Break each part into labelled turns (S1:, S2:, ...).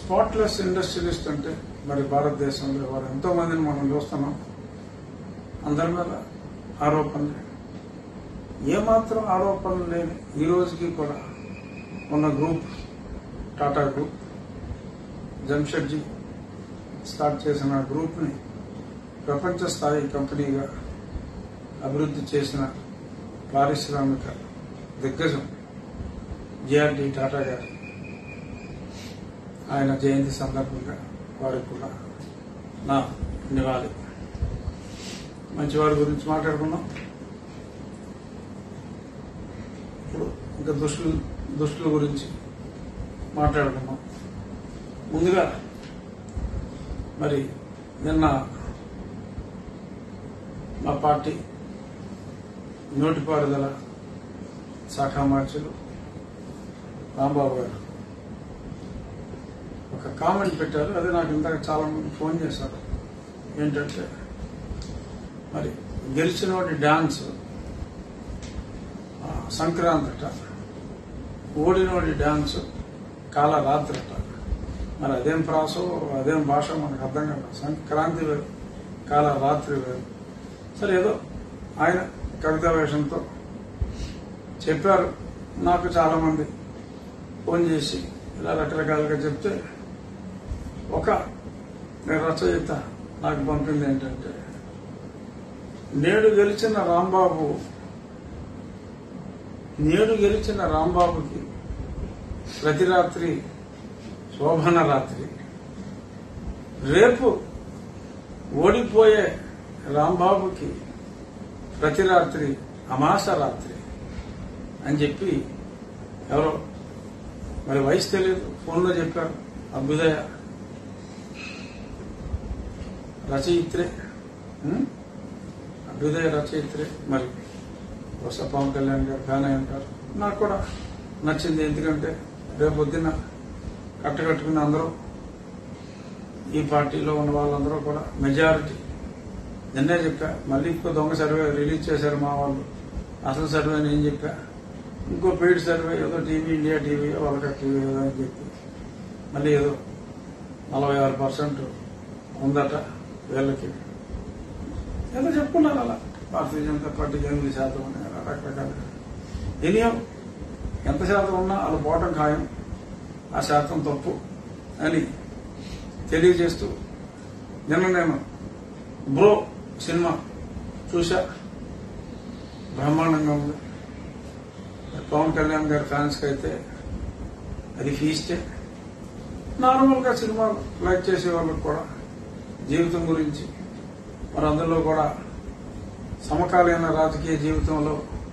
S1: Spotless industrialist అంటే మరి భారతదేశంలో వారు ఎంతో మందిని మనం చూస్తున్నాం అందరి మీద ఆరోపణలు ఏమాత్రం ఆరోపణలు లేని ఈ రోజుకి కూడా ఉన్న group Tata group Jamshedji start చేసిన గ్రూప్ని ప్రపంచ స్థాయి కంపెనీగా అభివృద్ధి చేసిన పారిశ్రామిక దిగ్గజం జిఆర్డి టాటా గారు ఆయన జయంతి సందర్భంగా వారికి కూడా నా నివాళి మంచివారి గురించి మాట్లాడుకున్నాం ఇప్పుడు ఇంకా దుష్టులు దుష్టుల గురించి మాట్లాడుకున్నాం ముందుగా మరి నిన్న మా పార్టీ నోటిపారుదల శాఖ మార్చులు రాంబాబు గారు ఒక కామెంట్ పెట్టారు అదే నాకు ఇందాక చాలా మంది ఫోన్ చేశారు ఏంటంటే మరి గెలిచిన వాటి డాన్స్ ఆ, సంక్రాంతి అట ఓడినోడి డాన్స్ కాలరాత్రి అట మరి అదేం ప్రాసో అదేం భాష మనకు అర్థం కాదు సంక్రాంతి వేరు కాలరాత్రి వేరు సరే ఏదో ఆయన కవితా వేషంతో చెప్పారు నాకు చాలా మంది ఫోన్ చేసి ఇలా రకరకాలుగా చెప్తే ఒక రచయిత నాకు పంపింది ఏంటంటే నేడు గెలిచిన రాంబాబు నేడు గెలిచిన రాంబాబుకి ప్రతి రాత్రి శోభన రాత్రి రేపు ఓడిపోయే రాంబాబుకి ప్రతి రాత్రి అమాస రాత్రి అని చెప్పి ఎవరో మరి వయసు తెలియదు ఫోన్లో చెప్పారు అభ్యుదయ రచయిత్రే ఉం? అభ్యుదయ రచయిత్రే మరి బహుశా పవన్ కళ్యాణ్ గారు ఫ్యాన్ అయి ఉంటారు నాకు కూడా నచ్చింది ఎందుకంటే రేపు పొద్దున్న కట్టకట్టుకుని అందరూ ఈ పార్టీలో ఉన్న వాళ్ళందరూ కూడా మెజారిటీ నిన్నే చెప్పా మళ్ళీ ఇంకో దొంగ సర్వే రిలీజ్ చేశారు మా వాళ్ళు అసలు సర్వే అని ఏం చెప్పా ఇంకో పెయిడ్ సర్వే ఏదో టీవీ ఇండియా టీవీ వాళ్ళకి టీవీ ఏదో అని చెప్పి మళ్ళీ ఏదో నలభై ఆరు పర్సెంట్ ఉందట వీళ్ళకి ఏదో చెప్పుకున్నారు అలా భారతీయ జనతా పార్టీకి ఎనిమిది శాతం అని అలా రకరకాలుగా ఎనియో ఎంత శాతం ఉన్నా వాళ్ళు పోవటం ఖాయం ఆ శాతం తప్పు అని తెలియజేస్తూ నిన్న నేను బ్రో సినిమా చూశా బ్రహ్మాండంగా ఉంది పవన్ కళ్యాణ్ గారి ఫ్యాన్స్కి అయితే అది ఫీస్టే నార్మల్గా సినిమాలు లైక్ చేసే వాళ్ళకి కూడా జీవితం గురించి మరి అందులో కూడా సమకాలీన రాజకీయ జీవితంలో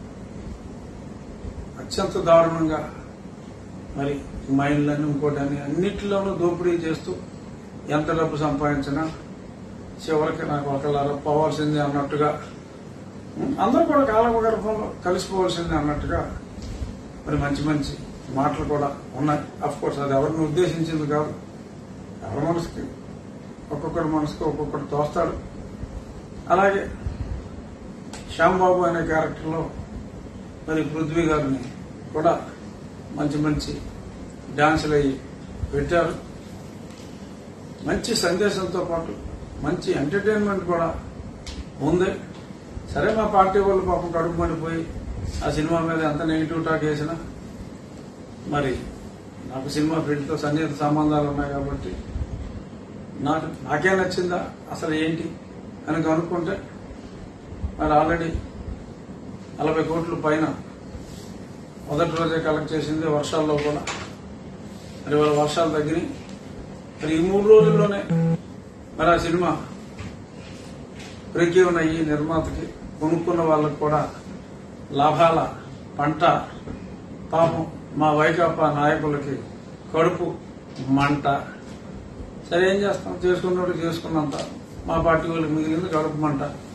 S1: అత్యంత దారుణంగా మరి మైండ్లని ఇంకోటని అన్నిటిలోనూ దోపిడీ చేస్తూ ఎంత డబ్బు సంపాదించినా చివరికి నాకు ఒకళ్ళ పోవాల్సిందే అన్నట్టుగా ఉం, అందరూ కూడా కాలగర్భంలో కలిసిపోవాల్సిందే అన్నట్టుగా మరి మంచి మంచి మాటలు కూడా ఉన్నాయి అఫ్ కోర్స్ అది ఎవరిని ఉద్దేశించింది కాదు ఎవరి మనసుకి ఒక్కొక్కరి మనసుకి ఒక్కొక్కటి తోస్తాడు అలాగే శ్యాంబాబు అనే క్యారెక్టర్లో మరి పృథ్వీ గారిని కూడా మంచి మంచి డాన్సులు అయ్యి పెట్టారు మంచి సందేశంతో పాటు మంచి ఎంటర్టైన్మెంట్ కూడా ఉంది సరే మా పార్టీ వాళ్ళు పాపం కడుపు మండిపోయి ఆ సినిమా మీద ఎంత నెగిటివ్ టాక్ వేసినా మరి నాకు సినిమా ఫీల్డ్తో సన్నిహిత సంబంధాలు ఉన్నాయి కాబట్టి నాకు నాకే నచ్చిందా అసలు ఏంటి అని కనుక్కుంటే మరి ఆల్రెడీ నలభై కోట్ల పైన మొదటి రోజే కలెక్ట్ చేసింది వర్షాల్లో కూడా మరి వాళ్ళ వర్షాలు తగ్గినాయి మరి ఈ మూడు రోజుల్లోనే మరి ఆ సినిమా బ్రేక్ ఉన్న ఈ నిర్మాతకి కొనుక్కున్న వాళ్ళకి కూడా లాభాల పంట పాపం మా వైకాపా నాయకులకి కడుపు మంట సరే ఏం చేస్తాం చేసుకున్నట్టు చేసుకున్నంత మా పార్టీ వాళ్ళకి మిగిలింది కడుపు మంట